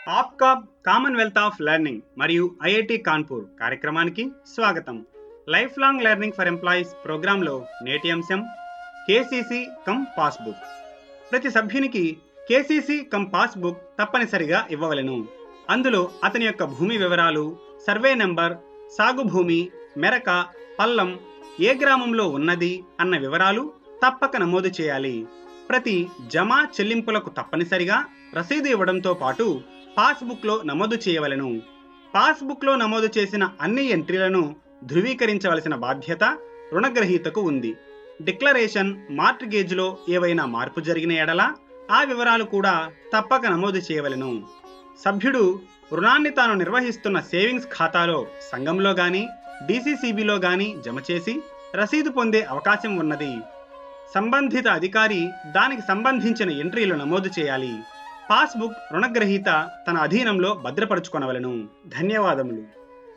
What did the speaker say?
APCOB Commonwealth of learning మరియు IIT Kanpur కార్యక్రమానికి స్వాగతం life long learning for employees ప్రోగ్రాంలో నేటి అంశం కేసీసీ కమ్ పాస్బుక్ ప్రతి సభ్యునికి కేసీసీ కమ్ పాస్బుక్ తప్పనిసరిగా ఇవ్వవలెను అందులో అతని యొక్క భూమి వివరాలు సర్వే నెంబర్ సాగు భూమి మెరక పల్లం ఏ గ్రామంలో ఉన్నది అన్న వివరాలు తప్పక నమోదు చేయాలి ప్రతి జమా చెల్లింపులకు తప్పనిసరిగా రసీదు ఇవ్వడంతో పాటు పాస్బుక్లో నమోదు చేయవలెను పాస్బుక్లో నమోదు చేసిన అన్ని ఎంట్రీలను ధృవీకరించవలసిన బాధ్యత రుణగ్రహీతకు ఉంది డిక్లరేషన్ మార్ట్గేజ్లో ఏవైనా మార్పు జరిగిన ఎడల ఆ వివరాలు కూడా తప్పక నమోదు చేయవలెను సభ్యుడు రుణాన్ని తాను నిర్వహిస్తున్న సేవింగ్స్ ఖాతాలో సంఘంలో గాని డీసీసీబీలో గాని జమ చేసి రసీదు పొందే అవకాశం ఉన్నది సంబంధిత అధికారి దానికి సంబంధించిన ఎంట్రీలు నమోదు చేయాలి పాస్బుక్ రుణగ్రహీత తన అధీనంలో భద్రపరుచుకొనవలెను ధన్యవాదములు